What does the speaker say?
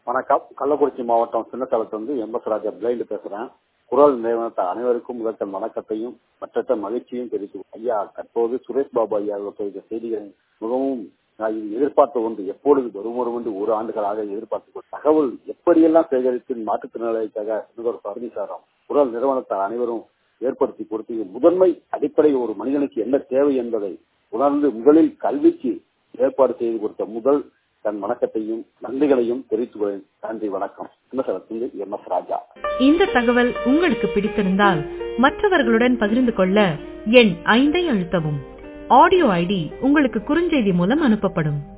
வணக்கம் கள்ளக்குறிச்சி மாவட்டம் சின்னத்தலத்திலிருந்து எம் எஸ் ராஜா பிளைண்ட் பேசுறேன் குரல் நிறுவனத்தார் அனைவருக்கும் முதற்கண் வணக்கத்தையும் மற்ற மகிழ்ச்சியும் தெரிவித்து ஐயா தற்போது சுரேஷ் பாபு ஐயா அவர்கள் செய்திகள் மிகவும் நான் இது எதிர்பார்த்த ஒன்று எப்பொழுது வரும் வரும் என்று ஒரு ஆண்டுகளாக எதிர்பார்த்து தகவல் எப்படியெல்லாம் சேகரித்து மாற்றுத்திறனாளிக்காக ஒரு பழனிசாரம் குரல் நிறுவனத்தார் அனைவரும் ஏற்படுத்தி கொடுத்து முதன்மை அடிப்படை ஒரு மனிதனுக்கு என்ன தேவை என்பதை உணர்ந்து முதலில் கல்விக்கு ஏற்பாடு செய்து கொடுத்த முதல் தன் வணக்கத்தையும் நன்றிகளையும் தெரிவித்துக் கொள்கிறேன் நன்றி வணக்கம் சின்னசலத்தில் எம் எஸ் ராஜா இந்த தகவல் உங்களுக்கு பிடித்திருந்தால் மற்றவர்களுடன் பகிர்ந்து கொள்ள எண் ஐந்தை அழுத்தவும் ஆடியோ ஐடி உங்களுக்கு குறுஞ்செய்தி மூலம் அனுப்பப்படும்